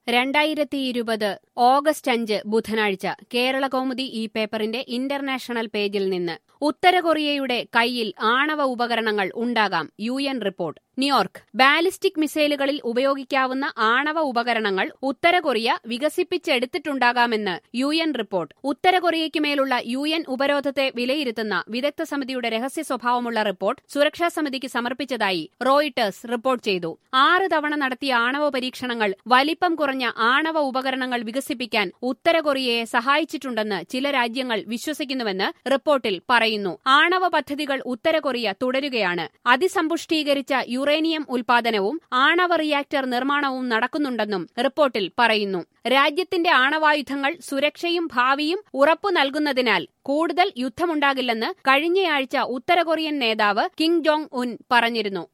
രണ്ടായിരത്തി ഇരുപത് ഓഗസ്റ്റ് അഞ്ച് ബുധനാഴ്ച കേരളകൗമുദി ഈ പേപ്പറിന്റെ ഇന്റർനാഷണൽ പേജിൽ നിന്ന് ഉത്തര കൊറിയയുടെ കയ്യിൽ ആണവ ഉപകരണങ്ങൾ ഉണ്ടാകാം U N report New York ballistic മിസൈലുകളിൽ ഉപയോഗിക്കാവുന്ന ആണവ ഉപകരണങ്ങൾ ഉത്തര കൊറിയ വികസിപ്പിച്ചെടുത്തിട്ടുണ്ടാകാമെന്ന് യു എൻ റിപ്പോർട്ട് ഉത്തര കൊറിയയ്ക്ക് മേലുള്ള യു എൻ ഉപരോധത്തെ വിലയിരുത്തുന്ന വിദഗ്ധ സമിതിയുടെ രഹസ്യ സ്വഭാവമുള്ള റിപ്പോർട്ട് സുരക്ഷാ സമിതിക്ക് സമർപ്പിച്ചതായി റോയിട്ടേഴ്സ് റിപ്പോർട്ട് ചെയ്തു ആറ് തവണ നടത്തിയ ആണവ പരീക്ഷണങ്ങൾ വലിപ്പം കുറഞ്ഞ ആണവ ഉപകരണങ്ങൾ വികസിപ്പിക്കാൻ ഉത്തര കൊറിയയെ സഹായിച്ചിട്ടുണ്ടെന്ന് ചില രാജ്യങ്ങൾ വിശ്വസിക്കുന്നുവെന്ന് റിപ്പോർട്ടിൽ പറയുന്നു ആണവ പദ്ധതികൾ ഉത്തര കൊറിയ തുടരുകയാണ് അതിസമ്പുഷ്ടീകരിച്ച യുറേനിയം ഉൽപാദനവും ആണവ റിയാക്ടർ നിർമ്മാണവും നടക്കുന്നുണ്ടെന്നും റിപ്പോർട്ടിൽ പറയുന്നു രാജ്യത്തിന്റെ ആണവായുധങ്ങൾ സുരക്ഷയും ഭാവിയും ഉറപ്പു നൽകുന്നതിനാൽ കൂടുതൽ യുദ്ധമുണ്ടാകില്ലെന്ന് കഴിഞ്ഞയാഴ്ച ഉത്തര കൊറിയൻ നേതാവ് കിം ജോങ് ഉൻ പറഞ്ഞിരുന്നു